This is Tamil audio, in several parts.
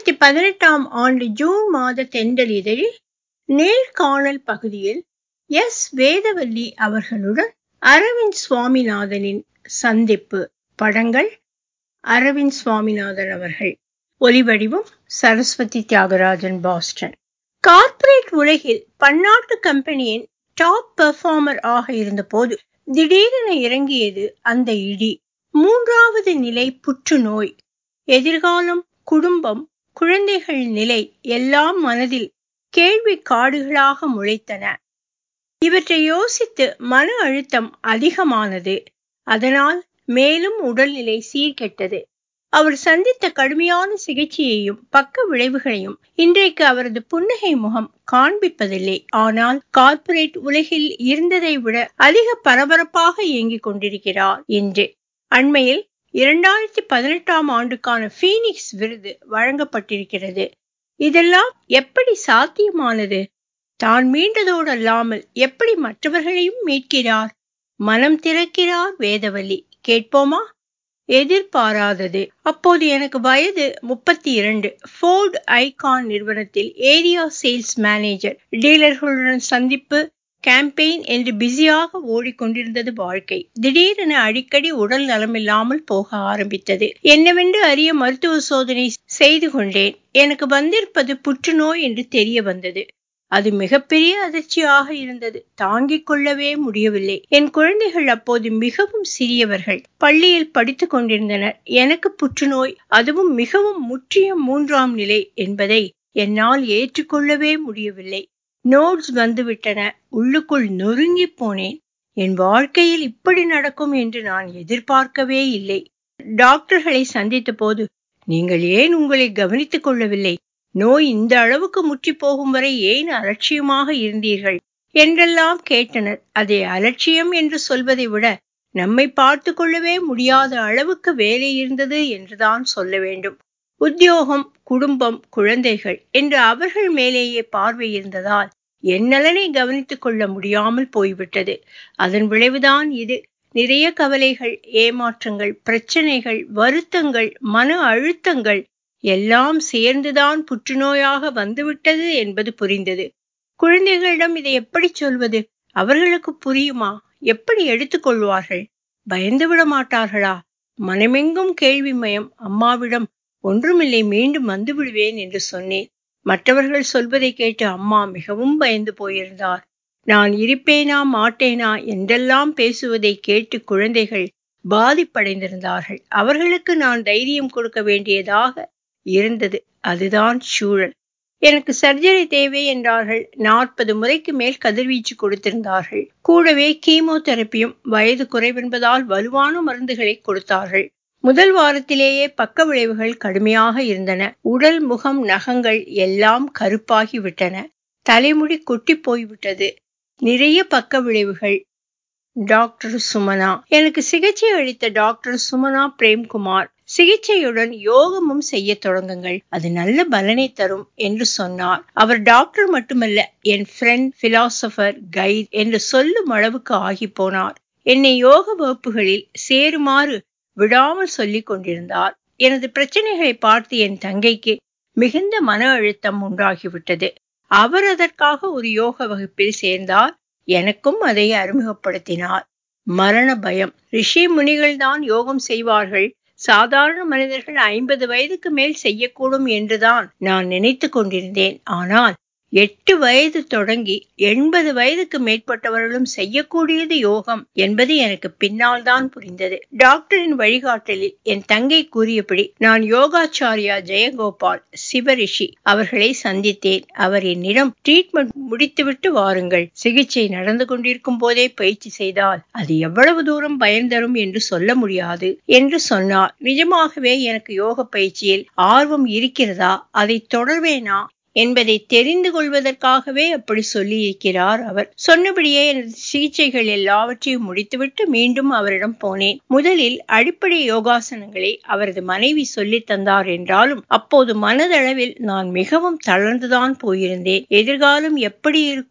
இரண்டாயிரத்தி பதினெட்டாம் ஆண்டு ஜூன் மாத தென்றல் இதழில் நேர்காணல் பகுதியில் எஸ் வேதவல்லி அவர்களுடன் அரவிந்த் சுவாமிநாதனின் சந்திப்பு படங்கள் அரவிந்த் சுவாமிநாதன் அவர்கள் ஒலிவடிவம் சரஸ்வதி தியாகராஜன் பாஸ்டன் கார்ப்பரேட் உலகில் பன்னாட்டு கம்பெனியின் டாப் பெர்ஃபார்மர் ஆக இருந்தபோது திடீரென இறங்கியது அந்த இடி மூன்றாவது நிலை புற்றுநோய் எதிர்காலம் குடும்பம் குழந்தைகள் நிலை எல்லாம் மனதில் கேள்வி காடுகளாக முளைத்தன இவற்றை யோசித்து மன அழுத்தம் அதிகமானது அதனால் மேலும் உடல்நிலை சீர்கெட்டது அவர் சந்தித்த கடுமையான சிகிச்சையையும் பக்க விளைவுகளையும் இன்றைக்கு அவரது புன்னகை முகம் காண்பிப்பதில்லை ஆனால் கார்ப்பரேட் உலகில் இருந்ததை விட அதிக பரபரப்பாக இயங்கிக் கொண்டிருக்கிறார் என்று அண்மையில் இரண்டாயிரத்தி பதினெட்டாம் ஆண்டுக்கான பீனிக்ஸ் விருது வழங்கப்பட்டிருக்கிறது இதெல்லாம் எப்படி சாத்தியமானது தான் மீண்டதோடு அல்லாமல் எப்படி மற்றவர்களையும் மீட்கிறார் மனம் திறக்கிறார் வேதவல்லி கேட்போமா எதிர்பாராதது அப்போது எனக்கு வயது முப்பத்தி இரண்டு ஃபோர்டு ஐகான் நிறுவனத்தில் ஏரியா சேல்ஸ் மேனேஜர் டீலர்களுடன் சந்திப்பு கேம்பெயின் என்று பிஸியாக ஓடிக்கொண்டிருந்தது வாழ்க்கை திடீரென அடிக்கடி உடல் நலமில்லாமல் போக ஆரம்பித்தது என்னவென்று அறிய மருத்துவ சோதனை செய்து கொண்டேன் எனக்கு வந்திருப்பது புற்றுநோய் என்று தெரிய வந்தது அது மிகப்பெரிய அதிர்ச்சியாக இருந்தது தாங்கிக் கொள்ளவே முடியவில்லை என் குழந்தைகள் அப்போது மிகவும் சிறியவர்கள் பள்ளியில் படித்துக் கொண்டிருந்தனர் எனக்கு புற்றுநோய் அதுவும் மிகவும் முற்றிய மூன்றாம் நிலை என்பதை என்னால் ஏற்றுக்கொள்ளவே முடியவில்லை நோட்ஸ் வந்துவிட்டன உள்ளுக்குள் நொறுங்கி போனேன் என் வாழ்க்கையில் இப்படி நடக்கும் என்று நான் எதிர்பார்க்கவே இல்லை டாக்டர்களை சந்தித்த போது நீங்கள் ஏன் உங்களை கவனித்துக் கொள்ளவில்லை நோய் இந்த அளவுக்கு முற்றி போகும் வரை ஏன் அலட்சியமாக இருந்தீர்கள் என்றெல்லாம் கேட்டனர் அதை அலட்சியம் என்று சொல்வதை விட நம்மை பார்த்து கொள்ளவே முடியாத அளவுக்கு வேலை இருந்தது என்றுதான் சொல்ல வேண்டும் உத்தியோகம் குடும்பம் குழந்தைகள் என்று அவர்கள் மேலேயே பார்வை இருந்ததால் என் நலனை கவனித்துக் கொள்ள முடியாமல் போய்விட்டது அதன் விளைவுதான் இது நிறைய கவலைகள் ஏமாற்றங்கள் பிரச்சனைகள் வருத்தங்கள் மன அழுத்தங்கள் எல்லாம் சேர்ந்துதான் புற்றுநோயாக வந்துவிட்டது என்பது புரிந்தது குழந்தைகளிடம் இதை எப்படி சொல்வது அவர்களுக்கு புரியுமா எப்படி எடுத்துக்கொள்வார்கள் பயந்து விட மாட்டார்களா மனமெங்கும் கேள்வி மயம் அம்மாவிடம் ஒன்றுமில்லை மீண்டும் வந்து விடுவேன் என்று சொன்னேன் மற்றவர்கள் சொல்வதை கேட்டு அம்மா மிகவும் பயந்து போயிருந்தார் நான் இருப்பேனா மாட்டேனா என்றெல்லாம் பேசுவதை கேட்டு குழந்தைகள் பாதிப்படைந்திருந்தார்கள் அவர்களுக்கு நான் தைரியம் கொடுக்க வேண்டியதாக இருந்தது அதுதான் சூழல் எனக்கு சர்ஜரி தேவை என்றார்கள் நாற்பது முறைக்கு மேல் கதிர்வீச்சு கொடுத்திருந்தார்கள் கூடவே கீமோதெரப்பியும் வயது குறைவென்பதால் வலுவான மருந்துகளை கொடுத்தார்கள் முதல் வாரத்திலேயே பக்க விளைவுகள் கடுமையாக இருந்தன உடல் முகம் நகங்கள் எல்லாம் கருப்பாகி விட்டன தலைமுடி கொட்டி போய்விட்டது நிறைய பக்க விளைவுகள் டாக்டர் சுமனா எனக்கு சிகிச்சை அளித்த டாக்டர் சுமனா பிரேம்குமார் சிகிச்சையுடன் யோகமும் செய்ய தொடங்குங்கள் அது நல்ல பலனை தரும் என்று சொன்னார் அவர் டாக்டர் மட்டுமல்ல என் ஃப்ரெண்ட் பிலாசபர் கைட் என்று சொல்லும் அளவுக்கு ஆகி போனார் என்னை யோக வகுப்புகளில் சேருமாறு விடாமல் சொல்லிக் கொண்டிருந்தார் எனது பிரச்சனைகளை பார்த்து என் தங்கைக்கு மிகுந்த மன அழுத்தம் உண்டாகிவிட்டது அவர் அதற்காக ஒரு யோக வகுப்பில் சேர்ந்தார் எனக்கும் அதை அறிமுகப்படுத்தினார் மரண பயம் ரிஷி முனிகள் தான் யோகம் செய்வார்கள் சாதாரண மனிதர்கள் ஐம்பது வயதுக்கு மேல் செய்யக்கூடும் என்றுதான் நான் நினைத்து கொண்டிருந்தேன் ஆனால் எட்டு வயது தொடங்கி எண்பது வயதுக்கு மேற்பட்டவர்களும் செய்யக்கூடியது யோகம் என்பது எனக்கு பின்னால் தான் புரிந்தது டாக்டரின் வழிகாட்டலில் என் தங்கை கூறியபடி நான் யோகாச்சாரியா ஜெயகோபால் சிவரிஷி அவர்களை சந்தித்தேன் அவர் என்னிடம் ட்ரீட்மெண்ட் முடித்துவிட்டு வாருங்கள் சிகிச்சை நடந்து கொண்டிருக்கும் போதே பயிற்சி செய்தால் அது எவ்வளவு தூரம் பயன் தரும் என்று சொல்ல முடியாது என்று சொன்னார் நிஜமாகவே எனக்கு யோக பயிற்சியில் ஆர்வம் இருக்கிறதா அதை தொடர்வேனா என்பதை தெரிந்து கொள்வதற்காகவே அப்படி சொல்லி இருக்கிறார் அவர் சொன்னபடியே எனது சிகிச்சைகள் எல்லாவற்றையும் முடித்துவிட்டு மீண்டும் அவரிடம் போனேன் முதலில் அடிப்படை யோகாசனங்களை அவரது மனைவி சொல்லித் தந்தார் என்றாலும் அப்போது மனதளவில் நான் மிகவும் தளர்ந்துதான் போயிருந்தேன் எதிர்காலம் எப்படி இருக்கும்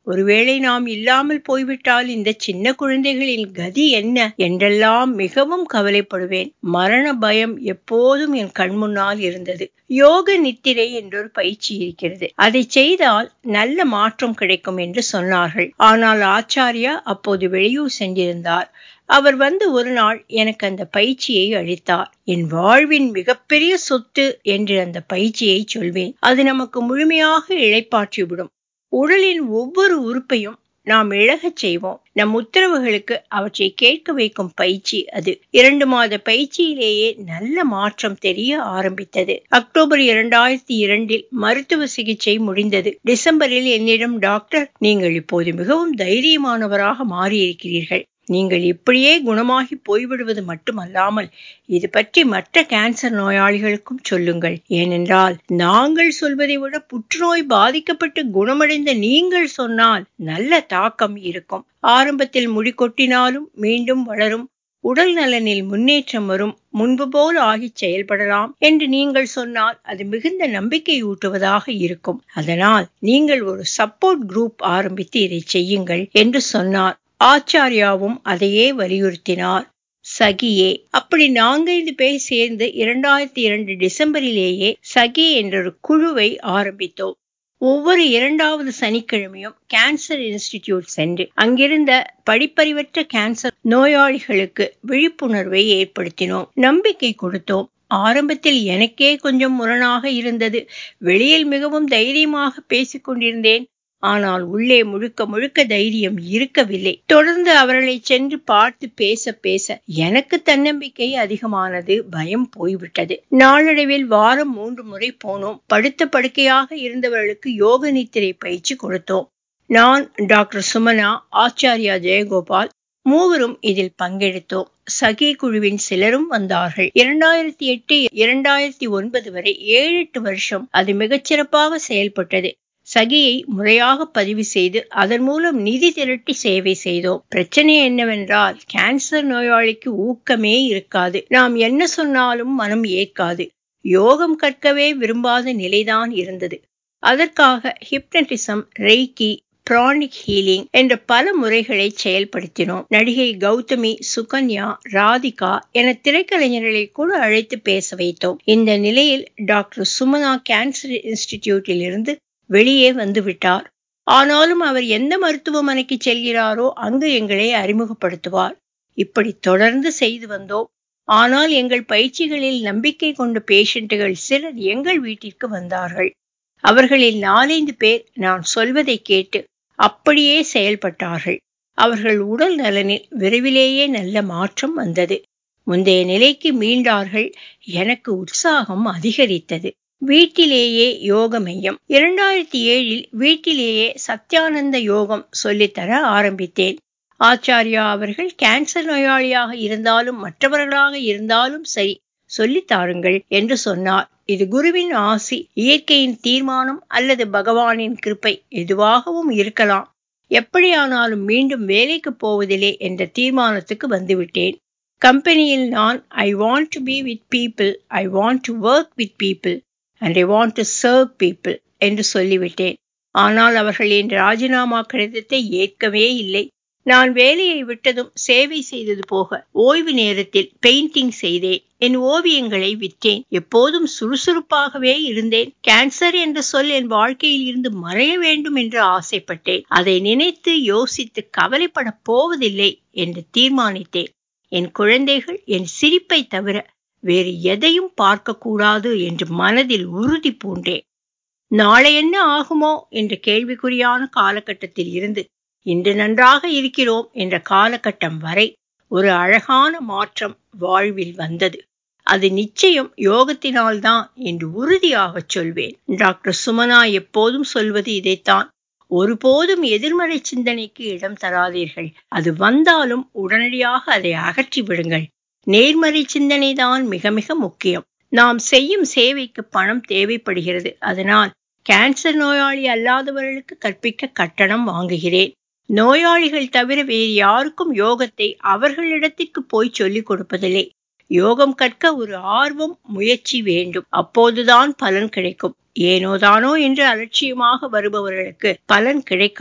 ஒருவேளை நாம் இல்லாமல் போய்விட்டால் இந்த சின்ன குழந்தைகளின் கதி என்ன என்றெல்லாம் மிகவும் கவலைப்படுவேன் மரண பயம் எப்போதும் என் கண்முன்னால் இருந்தது யோக நித்திரை என்றொரு பயிற்சி இருக்கிறது அதை செய்தால் நல்ல மாற்றம் கிடைக்கும் என்று சொன்னார்கள் ஆனால் ஆச்சாரியா அப்போது வெளியூர் சென்றிருந்தார் அவர் வந்து ஒரு நாள் எனக்கு அந்த பயிற்சியை அளித்தார் என் வாழ்வின் மிகப்பெரிய சொத்து என்று அந்த பயிற்சியை சொல்வேன் அது நமக்கு முழுமையாக இழைப்பாற்றிவிடும் உடலின் ஒவ்வொரு உறுப்பையும் நாம் இழகச் செய்வோம் நம் உத்தரவுகளுக்கு அவற்றை கேட்க வைக்கும் பயிற்சி அது இரண்டு மாத பயிற்சியிலேயே நல்ல மாற்றம் தெரிய ஆரம்பித்தது அக்டோபர் இரண்டாயிரத்தி இரண்டில் மருத்துவ சிகிச்சை முடிந்தது டிசம்பரில் என்னிடம் டாக்டர் நீங்கள் இப்போது மிகவும் தைரியமானவராக மாறியிருக்கிறீர்கள் நீங்கள் இப்படியே குணமாகி போய்விடுவது மட்டுமல்லாமல் இது பற்றி மற்ற கேன்சர் நோயாளிகளுக்கும் சொல்லுங்கள் ஏனென்றால் நாங்கள் சொல்வதை விட புற்றுநோய் பாதிக்கப்பட்டு குணமடைந்த நீங்கள் சொன்னால் நல்ல தாக்கம் இருக்கும் ஆரம்பத்தில் முடி கொட்டினாலும் மீண்டும் வளரும் உடல் நலனில் முன்னேற்றம் வரும் முன்பு போல் ஆகி செயல்படலாம் என்று நீங்கள் சொன்னால் அது மிகுந்த நம்பிக்கை ஊட்டுவதாக இருக்கும் அதனால் நீங்கள் ஒரு சப்போர்ட் குரூப் ஆரம்பித்து இதை செய்யுங்கள் என்று சொன்னார் ஆச்சாரியாவும் அதையே வலியுறுத்தினார் சகியே அப்படி நான்கைந்து பேர் சேர்ந்து இரண்டாயிரத்தி இரண்டு டிசம்பரிலேயே சகி என்றொரு குழுவை ஆரம்பித்தோம் ஒவ்வொரு இரண்டாவது சனிக்கிழமையும் கேன்சர் இன்ஸ்டிடியூட் சென்று அங்கிருந்த படிப்பறிவற்ற கேன்சர் நோயாளிகளுக்கு விழிப்புணர்வை ஏற்படுத்தினோம் நம்பிக்கை கொடுத்தோம் ஆரம்பத்தில் எனக்கே கொஞ்சம் முரணாக இருந்தது வெளியில் மிகவும் தைரியமாக பேசிக் கொண்டிருந்தேன் ஆனால் உள்ளே முழுக்க முழுக்க தைரியம் இருக்கவில்லை தொடர்ந்து அவர்களை சென்று பார்த்து பேச பேச எனக்கு தன்னம்பிக்கை அதிகமானது பயம் போய்விட்டது நாளடைவில் வாரம் மூன்று முறை போனோம் படுத்த படுக்கையாக இருந்தவர்களுக்கு யோக நித்திரை பயிற்சி கொடுத்தோம் நான் டாக்டர் சுமனா ஆச்சாரியா ஜெயகோபால் மூவரும் இதில் பங்கெடுத்தோம் சகி குழுவின் சிலரும் வந்தார்கள் இரண்டாயிரத்தி எட்டு இரண்டாயிரத்தி ஒன்பது வரை ஏழு எட்டு வருஷம் அது மிகச்சிறப்பாக செயல்பட்டது சகியை முறையாக பதிவு செய்து அதன் மூலம் நிதி திரட்டி சேவை செய்தோம் பிரச்சனை என்னவென்றால் கேன்சர் நோயாளிக்கு ஊக்கமே இருக்காது நாம் என்ன சொன்னாலும் மனம் ஏற்காது யோகம் கற்கவே விரும்பாத நிலைதான் இருந்தது அதற்காக ஹிப்னட்டிசம் ரெய்கி பிரானிக் ஹீலிங் என்ற பல முறைகளை செயல்படுத்தினோம் நடிகை கௌதமி சுகன்யா ராதிகா என திரைக்கலைஞர்களை கூட அழைத்து பேச வைத்தோம் இந்த நிலையில் டாக்டர் சுமனா கேன்சர் இன்ஸ்டிடியூட்டில் இருந்து வெளியே வந்து விட்டார் ஆனாலும் அவர் எந்த மருத்துவமனைக்கு செல்கிறாரோ அங்கு எங்களை அறிமுகப்படுத்துவார் இப்படி தொடர்ந்து செய்து வந்தோம் ஆனால் எங்கள் பயிற்சிகளில் நம்பிக்கை கொண்ட பேஷண்ட்டுகள் சிலர் எங்கள் வீட்டிற்கு வந்தார்கள் அவர்களில் நாலைந்து பேர் நான் சொல்வதை கேட்டு அப்படியே செயல்பட்டார்கள் அவர்கள் உடல் நலனில் விரைவிலேயே நல்ல மாற்றம் வந்தது முந்தைய நிலைக்கு மீண்டார்கள் எனக்கு உற்சாகம் அதிகரித்தது வீட்டிலேயே யோக மையம் இரண்டாயிரத்தி ஏழில் வீட்டிலேயே சத்யானந்த யோகம் சொல்லித்தர ஆரம்பித்தேன் ஆச்சாரியா அவர்கள் கேன்சர் நோயாளியாக இருந்தாலும் மற்றவர்களாக இருந்தாலும் சரி சொல்லித் தாருங்கள் என்று சொன்னார் இது குருவின் ஆசி இயற்கையின் தீர்மானம் அல்லது பகவானின் கிருப்பை எதுவாகவும் இருக்கலாம் எப்படியானாலும் மீண்டும் வேலைக்கு போவதில்லை என்ற தீர்மானத்துக்கு வந்துவிட்டேன் கம்பெனியில் நான் I want to be with people I want to work with people and I want to serve people என்று சொல்லிவிட்டேன் ஆனால் அவர்கள் என் ராஜினாமா கடிதத்தை ஏற்கவே இல்லை நான் வேலையை விட்டதும் சேவை செய்தது போக ஓய்வு நேரத்தில் பெயிண்டிங் செய்தேன் என் ஓவியங்களை விற்றேன் எப்போதும் சுறுசுறுப்பாகவே இருந்தேன் கேன்சர் என்ற சொல் என் வாழ்க்கையில் இருந்து மறைய வேண்டும் என்று ஆசைப்பட்டேன் அதை நினைத்து யோசித்து கவலைப்பட போவதில்லை என்று தீர்மானித்தேன் என் குழந்தைகள் என் சிரிப்பை தவிர வேறு எதையும் பார்க்கக்கூடாது என்று மனதில் உறுதி பூண்டேன் நாளை என்ன ஆகுமோ என்ற கேள்விக்குறியான காலகட்டத்தில் இருந்து இன்று நன்றாக இருக்கிறோம் என்ற காலகட்டம் வரை ஒரு அழகான மாற்றம் வாழ்வில் வந்தது அது நிச்சயம் யோகத்தினால்தான் என்று உறுதியாக சொல்வேன் டாக்டர் சுமனா எப்போதும் சொல்வது இதைத்தான் ஒருபோதும் எதிர்மறை சிந்தனைக்கு இடம் தராதீர்கள் அது வந்தாலும் உடனடியாக அதை அகற்றி விடுங்கள் நேர்மறை சிந்தனை தான் மிக மிக முக்கியம் நாம் செய்யும் சேவைக்கு பணம் தேவைப்படுகிறது அதனால் கேன்சர் நோயாளி அல்லாதவர்களுக்கு கற்பிக்க கட்டணம் வாங்குகிறேன் நோயாளிகள் தவிர வேறு யாருக்கும் யோகத்தை அவர்களிடத்திற்கு போய் சொல்லிக் கொடுப்பதில்லை யோகம் கற்க ஒரு ஆர்வம் முயற்சி வேண்டும் அப்போதுதான் பலன் கிடைக்கும் ஏனோதானோ என்று அலட்சியமாக வருபவர்களுக்கு பலன் கிடைக்காது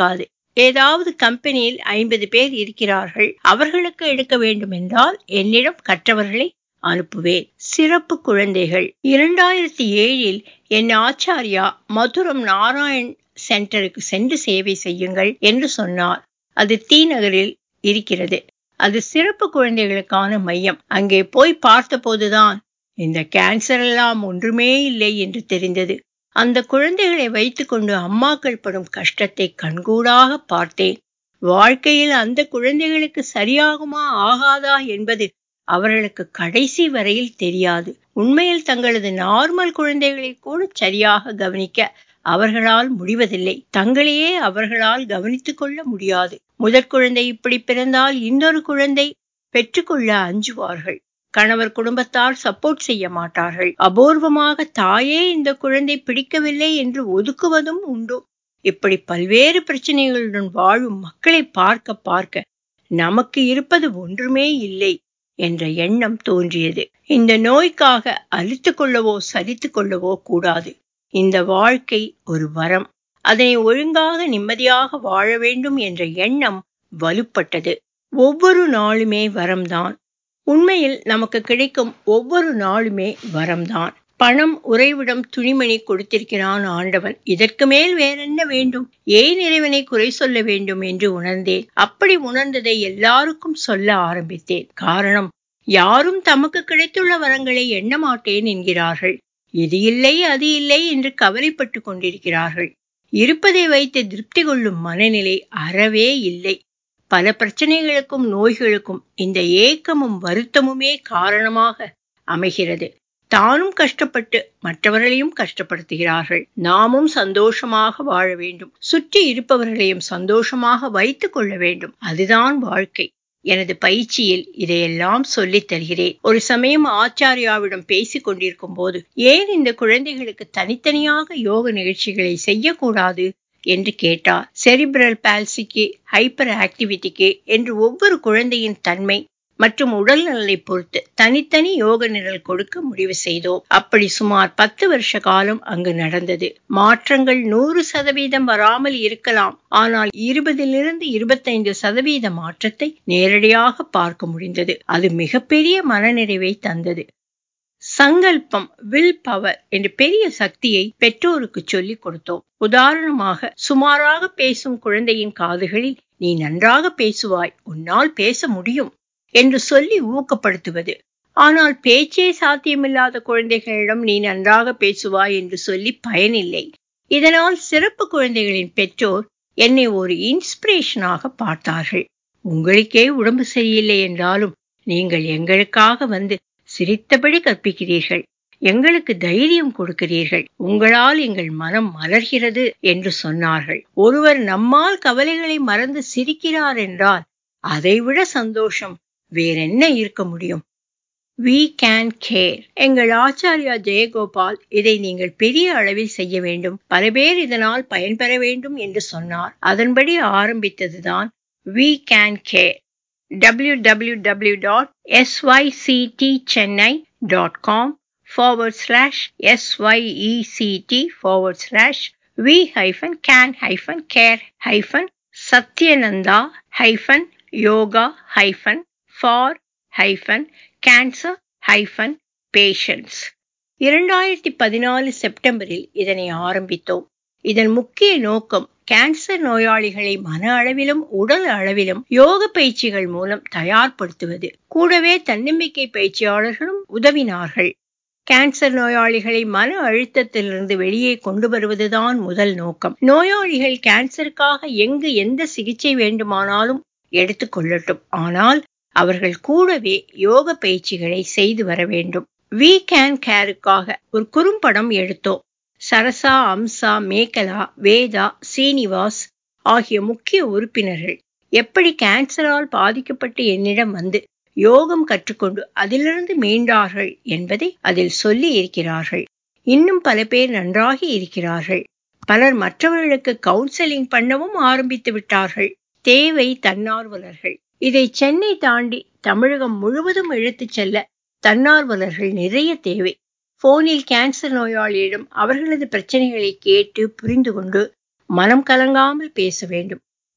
ஏதாவது கம்பெனியில் ஐம்பது பேர் இருக்கிறார்கள் அவர்களுக்கு எடுக்க வேண்டும் என்றால் என்னிடம் கற்றவர்களை அனுப்புவேன் சிறப்பு குழந்தைகள் இரண்டாயிரத்தி ஏழில் என் ஆச்சாரியா மதுரம் நாராயண் சென்டருக்கு சென்று சேவை செய்யுங்கள் என்று சொன்னார் அது டி நகரில் இருக்கிறது அது சிறப்பு குழந்தைகளுக்கான மையம் அங்கே போய் பார்த்தபோதுதான் இந்த கேன்சர் எல்லாம் ஒன்றுமே இல்லை என்று தெரிந்தது அந்த குழந்தைகளை வைத்துக்கொண்டு அம்மாக்கள் படும் கஷ்டத்தை கண்கூடாக பார்த்தேன் வாழ்க்கையில் அந்த குழந்தைகளுக்கு சரியாகுமா ஆகாதா என்பது அவர்களுக்கு கடைசி வரையில் தெரியாது உண்மையில் தங்களது நார்மல் குழந்தைகளை கூட சரியாக கவனிக்க அவர்களால் முடிவதில்லை தங்களையே அவர்களால் கவனித்துக் கொள்ள முடியாது முதற் குழந்தை இப்படி பிறந்தால் இன்னொரு குழந்தை பெற்றுக்கொள்ள அஞ்சுவார்கள் கணவர் குடும்பத்தார் சப்போர்ட் செய்ய மாட்டார்கள் அபூர்வமாக தாயே இந்த குழந்தை பிடிக்கவில்லை என்று ஒதுக்குவதும் உண்டு இப்படி பல்வேறு பிரச்சனைகளுடன் வாழும் மக்களை பார்க்க பார்க்க நமக்கு இருப்பது ஒன்றுமே இல்லை என்ற எண்ணம் தோன்றியது இந்த நோய்க்காக அழித்து கொள்ளவோ சரித்து கொள்ளவோ கூடாது இந்த வாழ்க்கை ஒரு வரம் அதனை ஒழுங்காக நிம்மதியாக வாழ வேண்டும் என்ற எண்ணம் வலுப்பட்டது ஒவ்வொரு நாளுமே வரம்தான் உண்மையில் நமக்கு கிடைக்கும் ஒவ்வொரு நாளுமே வரம்தான் பணம் உறைவிடம் துணிமணி கொடுத்திருக்கிறான் ஆண்டவன் இதற்கு மேல் வேறென்ன வேண்டும் ஏன் இறைவனை குறை சொல்ல வேண்டும் என்று உணர்ந்தேன் அப்படி உணர்ந்ததை எல்லாருக்கும் சொல்ல ஆரம்பித்தேன் காரணம் யாரும் தமக்கு கிடைத்துள்ள வரங்களை எண்ண மாட்டேன் என்கிறார்கள் இது இல்லை அது இல்லை என்று கவலைப்பட்டு கொண்டிருக்கிறார்கள் இருப்பதை வைத்து திருப்தி கொள்ளும் மனநிலை அறவே இல்லை பல பிரச்சனைகளுக்கும் நோய்களுக்கும் இந்த ஏக்கமும் வருத்தமுமே காரணமாக அமைகிறது தானும் கஷ்டப்பட்டு மற்றவர்களையும் கஷ்டப்படுத்துகிறார்கள் நாமும் சந்தோஷமாக வாழ வேண்டும் சுற்றி இருப்பவர்களையும் சந்தோஷமாக வைத்துக் கொள்ள வேண்டும் அதுதான் வாழ்க்கை எனது பயிற்சியில் இதையெல்லாம் சொல்லித் தருகிறேன் ஒரு சமயம் ஆச்சாரியாவிடம் பேசிக் கொண்டிருக்கும் போது ஏன் இந்த குழந்தைகளுக்கு தனித்தனியாக யோக நிகழ்ச்சிகளை செய்யக்கூடாது என்று கேட்டார் செரிபிரல் பால்சிக்கு ஹைப்பர் ஆக்டிவிட்டிக்கு என்று ஒவ்வொரு குழந்தையின் தன்மை மற்றும் உடல் நலனை பொறுத்து தனித்தனி யோக நிரல் கொடுக்க முடிவு செய்தோம் அப்படி சுமார் பத்து வருஷ காலம் அங்கு நடந்தது மாற்றங்கள் நூறு சதவீதம் வராமல் இருக்கலாம் ஆனால் இருபதிலிருந்து இருபத்தைந்து சதவீத மாற்றத்தை நேரடியாக பார்க்க முடிந்தது அது மிகப்பெரிய மனநிறைவை தந்தது சங்கல்பம் வில் பவர் என்ற பெரிய சக்தியை பெற்றோருக்கு சொல்லிக் கொடுத்தோம் உதாரணமாக சுமாராக பேசும் குழந்தையின் காதுகளில் நீ நன்றாக பேசுவாய் உன்னால் பேச முடியும் என்று சொல்லி ஊக்கப்படுத்துவது ஆனால் பேச்சே சாத்தியமில்லாத குழந்தைகளிடம் நீ நன்றாக பேசுவாய் என்று சொல்லி பயனில்லை இதனால் சிறப்பு குழந்தைகளின் பெற்றோர் என்னை ஒரு இன்ஸ்பிரேஷனாக பார்த்தார்கள் உங்களுக்கே உடம்பு சரியில்லை என்றாலும் நீங்கள் எங்களுக்காக வந்து சிரித்தபடி கற்பிக்கிறீர்கள் எங்களுக்கு தைரியம் கொடுக்கிறீர்கள் உங்களால் எங்கள் மனம் மலர்கிறது என்று சொன்னார்கள் ஒருவர் நம்மால் கவலைகளை மறந்து சிரிக்கிறார் என்றால் அதைவிட சந்தோஷம் வேறென்ன இருக்க முடியும் வி கேன் கேர் எங்கள் ஆச்சாரியா ஜெயகோபால் இதை நீங்கள் பெரிய அளவில் செய்ய வேண்டும் பல பேர் இதனால் பயன்பெற வேண்டும் என்று சொன்னார் அதன்படி ஆரம்பித்ததுதான் we can care www.syctchennai.com forward slash syect forward slash v hyphen can hyphen care hyphen satyananda hyphen yoga hyphen for hyphen cancer hyphen patients இரண்டாயிரத்தி பதினாலு செப்டம்பரில் இதனை ஆரம்பித்தோம் இதன் முக்கிய நோக்கம் கேன்சர் நோயாளிகளை மன அளவிலும் உடல் அளவிலும் யோக பயிற்சிகள் மூலம் தயார்படுத்துவது கூடவே தன்னம்பிக்கை பயிற்சியாளர்களும் உதவினார்கள் கேன்சர் நோயாளிகளை மன அழுத்தத்திலிருந்து வெளியே கொண்டு வருவதுதான் முதல் நோக்கம் நோயாளிகள் கேன்சருக்காக எங்கு எந்த சிகிச்சை வேண்டுமானாலும் எடுத்துக்கொள்ளட்டும் ஆனால் அவர்கள் கூடவே யோக பயிற்சிகளை செய்து வர வேண்டும் வி கேன் கேருக்காக ஒரு குறும்படம் எடுத்தோம் சரசா அம்சா மேகலா வேதா சீனிவாஸ் ஆகிய முக்கிய உறுப்பினர்கள் எப்படி கேன்சரால் பாதிக்கப்பட்டு என்னிடம் வந்து யோகம் கற்றுக்கொண்டு அதிலிருந்து மீண்டார்கள் என்பதை அதில் சொல்லி இருக்கிறார்கள் இன்னும் பல பேர் நன்றாகி இருக்கிறார்கள் பலர் மற்றவர்களுக்கு கவுன்சிலிங் பண்ணவும் ஆரம்பித்து விட்டார்கள் தேவை தன்னார்வலர்கள் இதை சென்னை தாண்டி தமிழகம் முழுவதும் இழுத்துச் செல்ல தன்னார்வலர்கள் நிறைய தேவை போனில் கேன்சர் நோயாளியிடம் அவர்களது பிரச்சனைகளை கேட்டு புரிந்து கொண்டு மனம் கலங்காமல் பேச வேண்டும்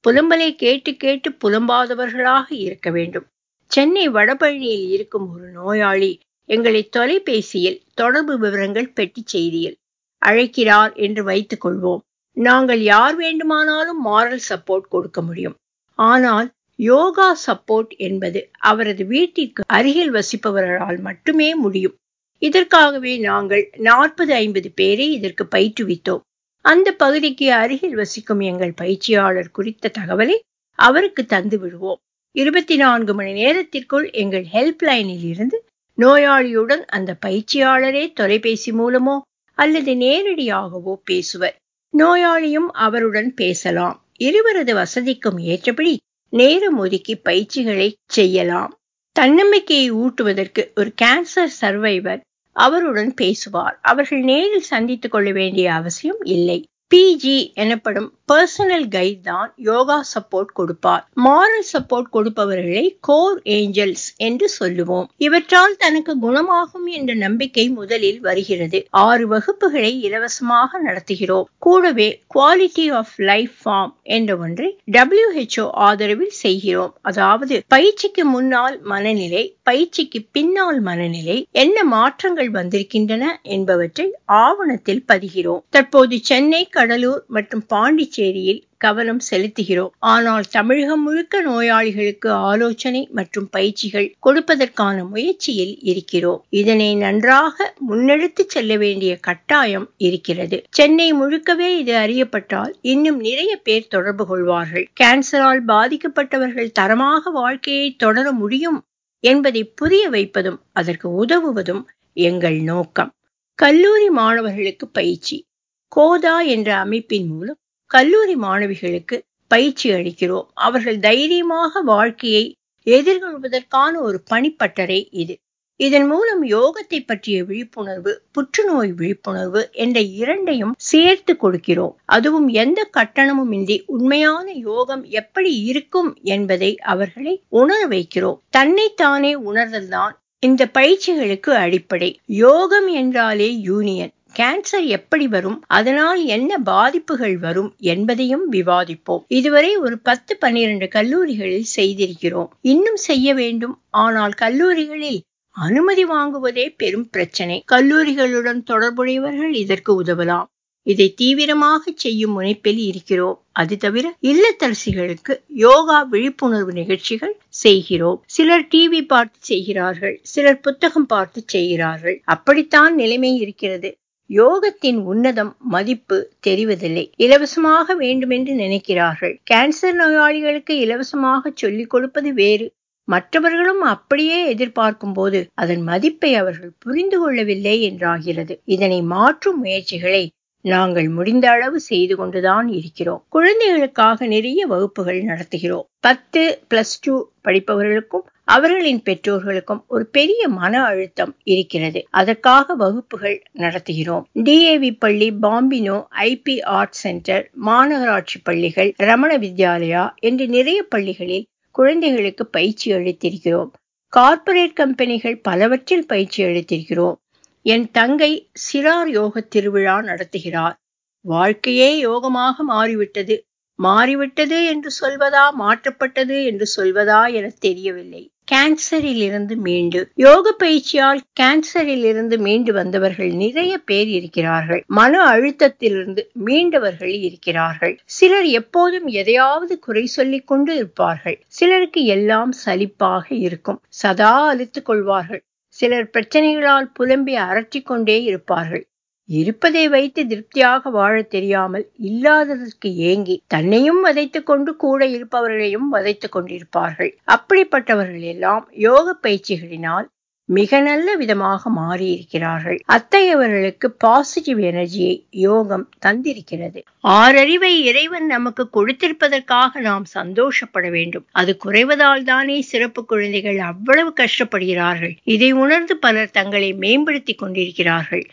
புலம்பலை கேட்டு கேட்டு புலம்பாதவர்களாக இருக்க வேண்டும் சென்னை வடபழனியில் இருக்கும் ஒரு நோயாளி எங்களை தொலைபேசியில் தொடர்பு விவரங்கள் பெட்டி செய்தியில் அழைக்கிறார் என்று வைத்துக் கொள்வோம் நாங்கள் யார் வேண்டுமானாலும் மாரல் சப்போர்ட் கொடுக்க முடியும் ஆனால் யோகா சப்போர்ட் என்பது அவரது வீட்டிற்கு அருகில் வசிப்பவர்களால் மட்டுமே முடியும் இதற்காகவே நாங்கள் நாற்பது ஐம்பது பேரை இதற்கு பயிற்றுவித்தோம் அந்த பகுதிக்கு அருகில் வசிக்கும் எங்கள் பயிற்சியாளர் குறித்த தகவலை அவருக்கு தந்து விடுவோம் இருபத்தி நான்கு மணி நேரத்திற்குள் எங்கள் ஹெல்ப் லைனில் இருந்து நோயாளியுடன் அந்த பயிற்சியாளரே தொலைபேசி மூலமோ அல்லது நேரடியாகவோ பேசுவர் நோயாளியும் அவருடன் பேசலாம் இருவரது வசதிக்கும் ஏற்றபடி நேரம் ஒதுக்கி பயிற்சிகளை செய்யலாம் தன்னம்பிக்கையை ஊட்டுவதற்கு ஒரு கேன்சர் சர்வைவர் அவருடன் பேசுவார் அவர்கள் நேரில் சந்தித்துக் கொள்ள வேண்டிய அவசியம் இல்லை பிஜி எனப்படும் பர்சனல் கைட் தான் யோகா சப்போர்ட் கொடுப்பார் மாரல் சப்போர்ட் கொடுப்பவர்களை கோர் ஏஞ்சல்ஸ் என்று சொல்லுவோம் இவற்றால் தனக்கு குணமாகும் என்ற நம்பிக்கை முதலில் வருகிறது ஆறு வகுப்புகளை இலவசமாக நடத்துகிறோம் கூடவே குவாலிட்டி ஆஃப் லைஃப் ஃபார்ம் என்ற ஒன்றை டபிள்யூஹெச்ஓ ஆதரவில் செய்கிறோம் அதாவது பயிற்சிக்கு முன்னால் மனநிலை பயிற்சிக்கு பின்னால் மனநிலை என்ன மாற்றங்கள் வந்திருக்கின்றன என்பவற்றை ஆவணத்தில் பதிகிறோம் தற்போது சென்னை கடலூர் மற்றும் பாண்டிச்சேரியில் கவனம் செலுத்துகிறோம் ஆனால் தமிழகம் முழுக்க நோயாளிகளுக்கு ஆலோசனை மற்றும் பயிற்சிகள் கொடுப்பதற்கான முயற்சியில் இருக்கிறோம் இதனை நன்றாக முன்னெடுத்து செல்ல வேண்டிய கட்டாயம் இருக்கிறது சென்னை முழுக்கவே இது அறியப்பட்டால் இன்னும் நிறைய பேர் தொடர்பு கொள்வார்கள் கேன்சரால் பாதிக்கப்பட்டவர்கள் தரமாக வாழ்க்கையை தொடர முடியும் என்பதை புரிய வைப்பதும் அதற்கு உதவுவதும் எங்கள் நோக்கம் கல்லூரி மாணவர்களுக்கு பயிற்சி கோதா என்ற அமைப்பின் மூலம் கல்லூரி மாணவிகளுக்கு பயிற்சி அளிக்கிறோம் அவர்கள் தைரியமாக வாழ்க்கையை எதிர்கொள்வதற்கான ஒரு பணிப்பட்டறை இது இதன் மூலம் யோகத்தை பற்றிய விழிப்புணர்வு புற்றுநோய் விழிப்புணர்வு என்ற இரண்டையும் சேர்த்து கொடுக்கிறோம் அதுவும் எந்த கட்டணமும் இன்றி உண்மையான யோகம் எப்படி இருக்கும் என்பதை அவர்களை உணர வைக்கிறோம் தன்னைத்தானே உணர்தல்தான் இந்த பயிற்சிகளுக்கு அடிப்படை யோகம் என்றாலே யூனியன் கேன்சர் எப்படி வரும் அதனால் என்ன பாதிப்புகள் வரும் என்பதையும் விவாதிப்போம் இதுவரை ஒரு பத்து பன்னிரண்டு கல்லூரிகளில் செய்திருக்கிறோம் இன்னும் செய்ய வேண்டும் ஆனால் கல்லூரிகளில் அனுமதி வாங்குவதே பெரும் பிரச்சனை கல்லூரிகளுடன் தொடர்புடையவர்கள் இதற்கு உதவலாம் இதை தீவிரமாக செய்யும் முனைப்பில் இருக்கிறோம் அது தவிர இல்லத்தரசிகளுக்கு யோகா விழிப்புணர்வு நிகழ்ச்சிகள் செய்கிறோம் சிலர் டிவி பார்த்து செய்கிறார்கள் சிலர் புத்தகம் பார்த்து செய்கிறார்கள் அப்படித்தான் நிலைமை இருக்கிறது யோகத்தின் உன்னதம் மதிப்பு தெரிவதில்லை இலவசமாக வேண்டுமென்று நினைக்கிறார்கள் கேன்சர் நோயாளிகளுக்கு இலவசமாக சொல்லிக் கொடுப்பது வேறு மற்றவர்களும் அப்படியே எதிர்பார்க்கும் போது அதன் மதிப்பை அவர்கள் புரிந்து கொள்ளவில்லை என்றாகிறது இதனை மாற்றும் முயற்சிகளை நாங்கள் முடிந்த அளவு செய்து கொண்டுதான் இருக்கிறோம் குழந்தைகளுக்காக நிறைய வகுப்புகள் நடத்துகிறோம் பத்து பிளஸ் டூ படிப்பவர்களுக்கும் அவர்களின் பெற்றோர்களுக்கும் ஒரு பெரிய மன அழுத்தம் இருக்கிறது அதற்காக வகுப்புகள் நடத்துகிறோம் டிஏவி பள்ளி பாம்பினோ ஐபி ஆர்ட் சென்டர் மாநகராட்சி பள்ளிகள் ரமண வித்யாலயா என்று நிறைய பள்ளிகளில் குழந்தைகளுக்கு பயிற்சி அளித்திருக்கிறோம் கார்ப்பரேட் கம்பெனிகள் பலவற்றில் பயிற்சி அளித்திருக்கிறோம் என் தங்கை சிறார் யோக திருவிழா நடத்துகிறார் வாழ்க்கையே யோகமாக மாறிவிட்டது மாறிவிட்டது என்று சொல்வதா மாற்றப்பட்டது என்று சொல்வதா என தெரியவில்லை கேன்சரில் இருந்து மீண்டு யோக பயிற்சியால் கேன்சரில் இருந்து மீண்டு வந்தவர்கள் நிறைய பேர் இருக்கிறார்கள் மன அழுத்தத்திலிருந்து மீண்டவர்கள் இருக்கிறார்கள் சிலர் எப்போதும் எதையாவது குறை சொல்லிக் கொண்டு இருப்பார்கள் சிலருக்கு எல்லாம் சலிப்பாக இருக்கும் சதா அழித்துக் கொள்வார்கள் சிலர் பிரச்சனைகளால் புலம்பி அரற்றிக் கொண்டே இருப்பார்கள் இருப்பதை வைத்து திருப்தியாக வாழத் தெரியாமல் இல்லாததற்கு ஏங்கி தன்னையும் வதைத்துக் கொண்டு கூட இருப்பவர்களையும் வதைத்துக் கொண்டிருப்பார்கள் அப்படிப்பட்டவர்கள் எல்லாம் யோக பயிற்சிகளினால் மிக நல்ல விதமாக மாறியிருக்கிறார்கள் அத்தகையவர்களுக்கு பாசிட்டிவ் எனர்ஜியை யோகம் தந்திருக்கிறது ஆறறிவை இறைவன் நமக்கு கொடுத்திருப்பதற்காக நாம் சந்தோஷப்பட வேண்டும் அது குறைவதால் தானே சிறப்பு குழந்தைகள் அவ்வளவு கஷ்டப்படுகிறார்கள் இதை உணர்ந்து பலர் தங்களை மேம்படுத்திக் கொண்டிருக்கிறார்கள்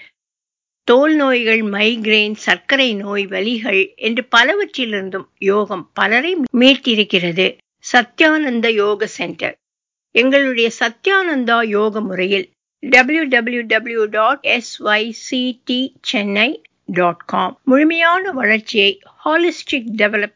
தோல் நோய்கள் மைக்ரேன் சர்க்கரை நோய் வலிகள் என்று பலவற்றிலிருந்தும் யோகம் பலரை மீட்டிருக்கிறது சத்யானந்த யோக சென்டர் எங்களுடைய சத்யானந்தா யோக முறையில் W W W dot SYCT Chennai dot com முழுமையான வளர்ச்சியை ஹாலிஸ்டிக் டெவலப்மெண்ட்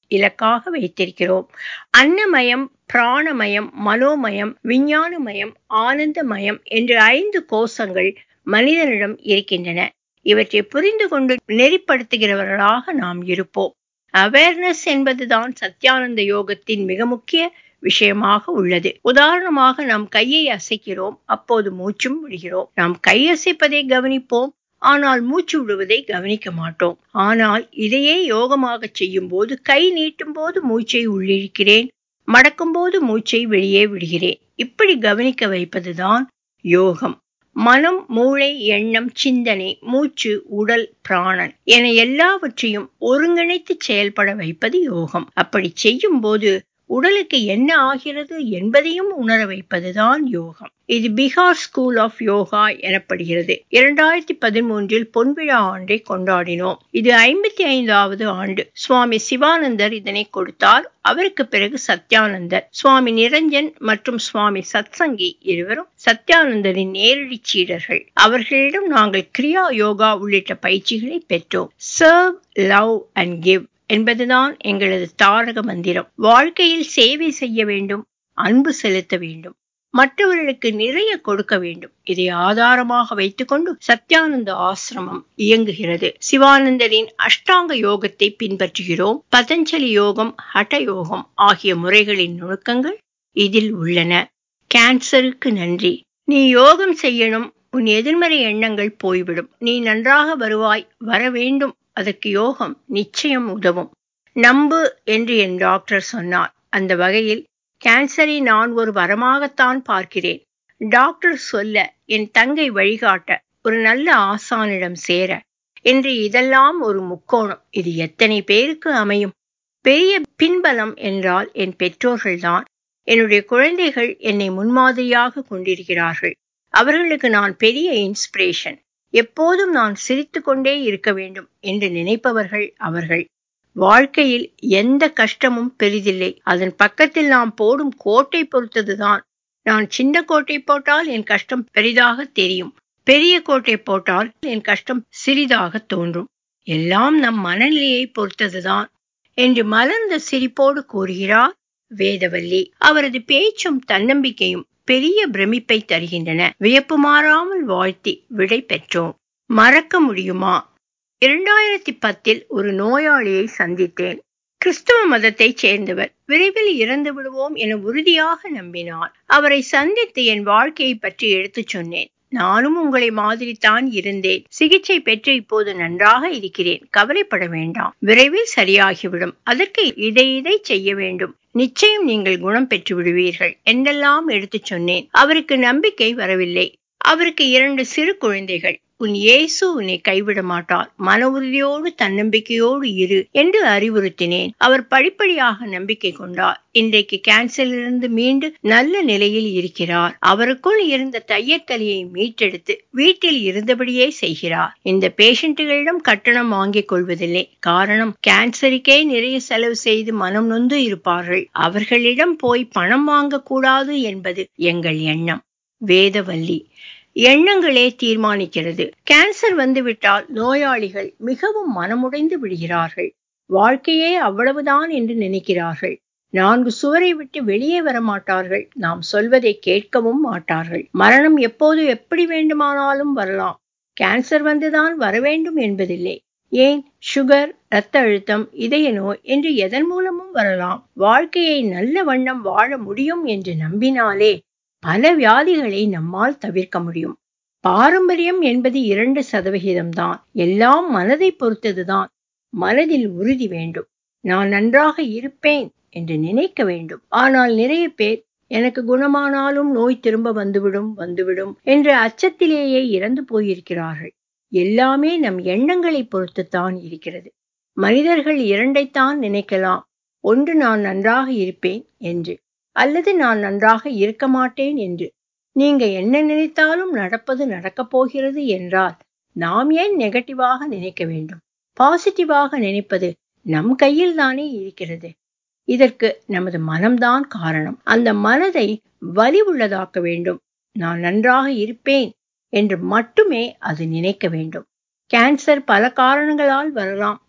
இலக்காக வைத்திருக்கிறோம் அன்னமயம் பிராணமயம் மனோமயம் விஞ்ஞானமயம் ஆனந்தமயம் என்ற ஐந்து கோஷங்கள் மனிதனிடம் இருக்கின்றன இவற்றை புரிந்து கொண்டு நெறிப்படுத்துகிறவர்களாக நாம் இருப்போம் அவேர்னஸ் என்பதுதான் சத்யானந்த யோகத்தின் மிக முக்கிய விஷயமாக உள்ளது உதாரணமாக நாம் கையை அசைக்கிறோம் அப்போது மூச்சும் விடுகிறோம் நாம் கை அசைப்பதை கவனிப்போம் ஆனால் மூச்சு விடுவதை கவனிக்க மாட்டோம் ஆனால் இதையே யோகமாக செய்யும் போது கை நீட்டும் போது மூச்சை உள்ளிழுக்கிறேன் மடக்கும் போது மூச்சை வெளியே விடுகிறேன் இப்படி கவனிக்க வைப்பதுதான் யோகம் மனம் மூளை எண்ணம் சிந்தனை மூச்சு உடல் பிராணன் என எல்லாவற்றையும் ஒருங்கிணைத்து செயல்பட வைப்பது யோகம் அப்படி செய்யும் போது உடலுக்கு என்ன ஆகிறது என்பதையும் உணர வைப்பதுதான் யோகம் இது பீகார் ஸ்கூல் ஆஃப் யோகா எனப்படுகிறது இரண்டாயிரத்தி பதிமூன்றில் பொன்விழா ஆண்டை கொண்டாடினோம் இது ஐம்பத்தி ஐந்தாவது ஆண்டு சுவாமி சிவானந்தர் இதனை கொடுத்தார் அவருக்கு பிறகு சத்யானந்தர் சுவாமி நிரஞ்சன் மற்றும் சுவாமி சத்சங்கி இருவரும் சத்யானந்தரின் நேரடி சீடர்கள் அவர்களிடம் நாங்கள் கிரியா யோகா உள்ளிட்ட பயிற்சிகளை பெற்றோம் சர்வ் லவ் அண்ட் கிவ் என்பதுதான் எங்களது தாரக மந்திரம் வாழ்க்கையில் சேவை செய்ய வேண்டும் அன்பு செலுத்த வேண்டும் மற்றவர்களுக்கு நிறைய கொடுக்க வேண்டும் இதை ஆதாரமாக வைத்துக்கொண்டு சத்யானந்த ஆசிரமம் இயங்குகிறது சிவானந்தரின் அஷ்டாங்க யோகத்தை பின்பற்றுகிறோம் பதஞ்சலி யோகம் ஹட யோகம் ஆகிய முறைகளின் நுணுக்கங்கள் இதில் உள்ளன கேன்சருக்கு நன்றி நீ யோகம் செய்யணும் உன் எதிர்மறை எண்ணங்கள் போய்விடும் நீ நன்றாக வருவாய் வர வேண்டும் அதற்கு யோகம் நிச்சயம் உதவும் நம்பு என்று என் டாக்டர் சொன்னார் அந்த வகையில் கேன்சரை நான் ஒரு வரமாகத்தான் பார்க்கிறேன் டாக்டர் சொல்ல என் தங்கை வழிகாட்ட ஒரு நல்ல ஆசானிடம் சேர என்று இதெல்லாம் ஒரு முக்கோணம் இது எத்தனை பேருக்கு அமையும் பெரிய பின்பலம் என்றால் என் பெற்றோர்கள்தான் என்னுடைய குழந்தைகள் என்னை முன்மாதிரியாக கொண்டிருக்கிறார்கள் அவர்களுக்கு நான் பெரிய இன்ஸ்பிரேஷன் எப்போதும் நான் சிரித்து கொண்டே இருக்க வேண்டும் என்று நினைப்பவர்கள் அவர்கள் வாழ்க்கையில் எந்த கஷ்டமும் பெரிதில்லை அதன் பக்கத்தில் நாம் போடும் கோட்டை பொறுத்ததுதான் நான் சின்ன கோட்டை போட்டால் என் கஷ்டம் பெரிதாக தெரியும் பெரிய கோட்டை போட்டால் என் கஷ்டம் சிறிதாக தோன்றும் எல்லாம் நம் மனநிலையை பொறுத்ததுதான் என்று மலர்ந்த சிரிப்போடு கூறுகிறார் வேதவல்லி அவரது பேச்சும் தன்னம்பிக்கையும் பெரிய பிரமிப்பை தருகின்றன வியப்பு மாறாமல் வாழ்த்தி விடை பெற்றோம் மறக்க முடியுமா இரண்டாயிரத்தி பத்தில் ஒரு நோயாளியை சந்தித்தேன் கிறிஸ்தவ மதத்தைச் சேர்ந்தவர் விரைவில் இறந்து விடுவோம் என உறுதியாக நம்பினார் அவரை சந்தித்து என் வாழ்க்கையை பற்றி எடுத்துச் சொன்னேன் நானும் உங்களை மாதிரி தான் இருந்தேன் சிகிச்சை பெற்று இப்போது நன்றாக இருக்கிறேன் கவலைப்பட வேண்டாம் விரைவில் சரியாகிவிடும் அதற்கு இதை இதை செய்ய வேண்டும் நிச்சயம் நீங்கள் குணம் பெற்று விடுவீர்கள் என்றெல்லாம் எடுத்துச் சொன்னேன் அவருக்கு நம்பிக்கை வரவில்லை அவருக்கு இரண்டு சிறு குழந்தைகள் உன் இயேசு உன்னை கைவிட மாட்டார் மன உறுதியோடு தன்னம்பிக்கையோடு இரு என்று அறிவுறுத்தினேன் அவர் படிப்படியாக நம்பிக்கை கொண்டார் இன்றைக்கு கேன்சரிலிருந்து மீண்டு நல்ல நிலையில் இருக்கிறார் அவருக்குள் இருந்த தையத்தலியை மீட்டெடுத்து வீட்டில் இருந்தபடியே செய்கிறார் இந்த பேஷண்ட்டுகளிடம் கட்டணம் வாங்கிக் கொள்வதில்லை காரணம் கேன்சருக்கே நிறைய செலவு செய்து மனம் நொந்து இருப்பார்கள் அவர்களிடம் போய் பணம் வாங்கக்கூடாது என்பது எங்கள் எண்ணம் வேதவல்லி எண்ணங்களே தீர்மானிக்கிறது கேன்சர் வந்துவிட்டால் நோயாளிகள் மிகவும் மனமுடைந்து விடுகிறார்கள் வாழ்க்கையே அவ்வளவுதான் என்று நினைக்கிறார்கள் நான்கு சுவரை விட்டு வெளியே வர மாட்டார்கள் நாம் சொல்வதை கேட்கவும் மாட்டார்கள் மரணம் எப்போது எப்படி வேண்டுமானாலும் வரலாம் கேன்சர் வந்துதான் வர வேண்டும் என்பதில்லை ஏன் சுகர் இரத்த அழுத்தம் இதய நோய் என்று எதன் மூலமும் வரலாம் வாழ்க்கையை நல்ல வண்ணம் வாழ முடியும் என்று நம்பினாலே பல வியாதிகளை நம்மால் தவிர்க்க முடியும் பாரம்பரியம் என்பது இரண்டு சதவிகிதம் தான் எல்லாம் மனதை பொறுத்ததுதான் மனதில் உறுதி வேண்டும் நான் நன்றாக இருப்பேன் என்று நினைக்க வேண்டும் ஆனால் நிறைய பேர் எனக்கு குணமானாலும் நோய் திரும்ப வந்துவிடும் வந்துவிடும் என்ற அச்சத்திலேயே இறந்து போயிருக்கிறார்கள் எல்லாமே நம் எண்ணங்களை பொறுத்துத்தான் இருக்கிறது மனிதர்கள் இரண்டைத்தான் நினைக்கலாம் ஒன்று நான் நன்றாக இருப்பேன் என்று அல்லது நான் நன்றாக இருக்க மாட்டேன் என்று நீங்க என்ன நினைத்தாலும் நடப்பது நடக்கப் போகிறது என்றால் நாம் ஏன் நெகட்டிவாக நினைக்க வேண்டும் பாசிட்டிவாக நினைப்பது நம் கையில் தானே இருக்கிறது இதற்கு நமது மனம்தான் காரணம் அந்த மனதை வலி உள்ளதாக்க வேண்டும் நான் நன்றாக இருப்பேன் என்று மட்டுமே அது நினைக்க வேண்டும் கேன்சர் பல காரணங்களால் வரலாம்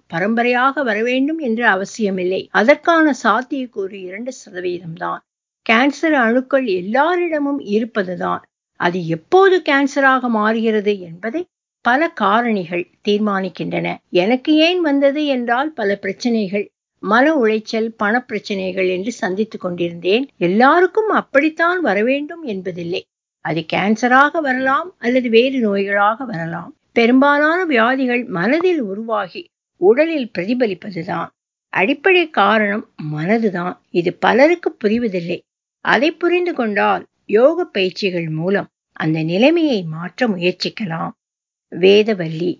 பரம்பரையாக வர வேண்டும் என்று அவசியமில்லை அதற்கான சாத்தியக்கூறு இரண்டு சதவீதம் தான் கேன்சர் அணுக்கள் எல்லாரிடமும் இருப்பதுதான் அது எப்போது கேன்சராக மாறுகிறது என்பதை பல காரணிகள் தீர்மானிக்கின்றன எனக்கு ஏன் வந்தது என்றால் பல பிரச்சனைகள் மன உளைச்சல் பணப்பிரச்சனைகள் என்று சந்தித்துக் கொண்டிருந்தேன் எல்லாருக்கும் அப்படித்தான் வரவேண்டும் என்பதில்லை அது கேன்சராக வரலாம் அல்லது வேறு நோய்களாக வரலாம் பெரும்பாலான வியாதிகள் மனதில் உருவாகி உடலில் பிரதிபலிப்பதுதான் அடிப்படை காரணம் மனதுதான் இது பலருக்கு புரிவதில்லை அதை புரிந்து கொண்டால் யோக பயிற்சிகள் மூலம் அந்த நிலைமையை மாற்ற முயற்சிக்கலாம் வேதவல்லி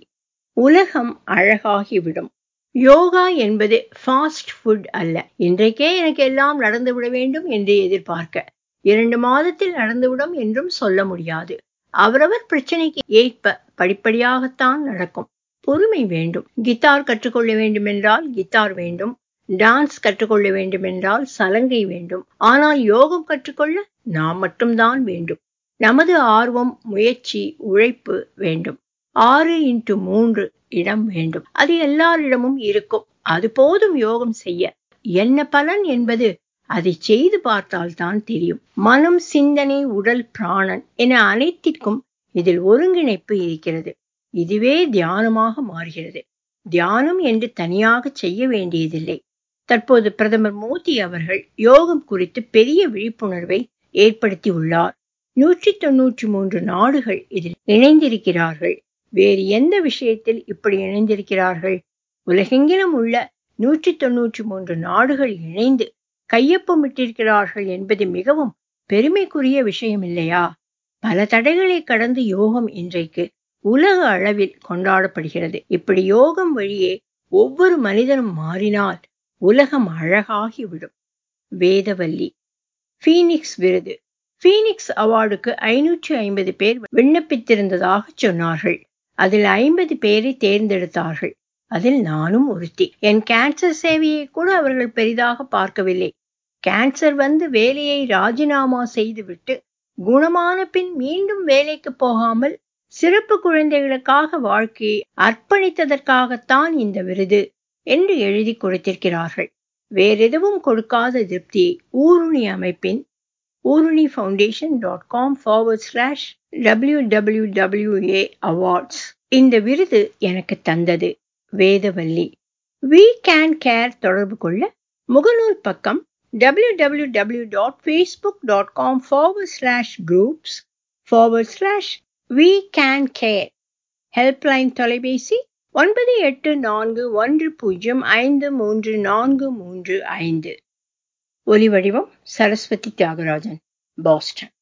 உலகம் அழகாகிவிடும் யோகா என்பது ஃபாஸ்ட் ஃபுட் அல்ல இன்றைக்கே எனக்கு எல்லாம் நடந்துவிட வேண்டும் என்று எதிர்பார்க்க இரண்டு மாதத்தில் நடந்துவிடும் என்றும் சொல்ல முடியாது அவரவர் பிரச்சனைக்கு ஏற்ப படிப்படியாகத்தான் நடக்கும் பொறுமை வேண்டும் கித்தார் கற்றுக்கொள்ள வேண்டுமென்றால் கித்தார் வேண்டும் டான்ஸ் கற்றுக்கொள்ள வேண்டுமென்றால் சலங்கை வேண்டும் ஆனால் யோகம் கற்றுக்கொள்ள நாம் மட்டும்தான் வேண்டும் நமது ஆர்வம் முயற்சி உழைப்பு வேண்டும் ஆறு இன்ட்டு மூன்று இடம் வேண்டும் அது எல்லாரிடமும் இருக்கும் அது போதும் யோகம் செய்ய என்ன பலன் என்பது அதை செய்து பார்த்தால் தான் தெரியும் மனம் சிந்தனை உடல் பிராணன் என அனைத்திற்கும் இதில் ஒருங்கிணைப்பு இருக்கிறது இதுவே தியானமாக மாறுகிறது தியானம் என்று தனியாக செய்ய வேண்டியதில்லை தற்போது பிரதமர் மோடி அவர்கள் யோகம் குறித்து பெரிய விழிப்புணர்வை ஏற்படுத்தி உள்ளார் நூற்றி தொன்னூற்றி மூன்று நாடுகள் இதில் இணைந்திருக்கிறார்கள் வேறு எந்த விஷயத்தில் இப்படி இணைந்திருக்கிறார்கள் உலகெங்கிலும் உள்ள நூற்றி தொன்னூற்றி மூன்று நாடுகள் இணைந்து கையொப்பமிட்டிருக்கிறார்கள் என்பது மிகவும் பெருமைக்குரிய விஷயம் இல்லையா பல தடைகளை கடந்து யோகம் இன்றைக்கு உலக அளவில் கொண்டாடப்படுகிறது இப்படி யோகம் வழியே ஒவ்வொரு மனிதனும் மாறினால் உலகம் அழகாகிவிடும் வேதவல்லி பீனிக்ஸ் விருது பீனிக்ஸ் அவார்டுக்கு ஐநூற்றி ஐம்பது பேர் விண்ணப்பித்திருந்ததாக சொன்னார்கள் அதில் ஐம்பது பேரை தேர்ந்தெடுத்தார்கள் அதில் நானும் ஒருத்தி என் கேன்சர் சேவையை கூட அவர்கள் பெரிதாக பார்க்கவில்லை கேன்சர் வந்து வேலையை ராஜினாமா செய்துவிட்டு குணமான பின் மீண்டும் வேலைக்கு போகாமல் சிறப்பு குழந்தைகளுக்காக வாழ்க்கையை அர்ப்பணித்ததற்காகத்தான் இந்த விருது என்று எழுதி கொடுத்திருக்கிறார்கள் வேறெதுவும் கொடுக்காத திருப்தியை ஊருணி அமைப்பின் Oorani foundation dot com forward slash W W WA awards இந்த விருது எனக்கு தந்தது வேதவல்லி வி கேன் கேர் தொடர்பு கொள்ள முகநூல் பக்கம் W W W dot Facebook dot com forward slash groups forward slash we can care helpline தொலைபேசி ஒன்பது எட்டு நான்கு ஒன்று பூஜ்ஜியம் ஐந்து மூன்று நான்கு மூன்று ஐந்து ஒலி வடிவம் சரஸ்வதி தியாகராஜன் பாஸ்டன்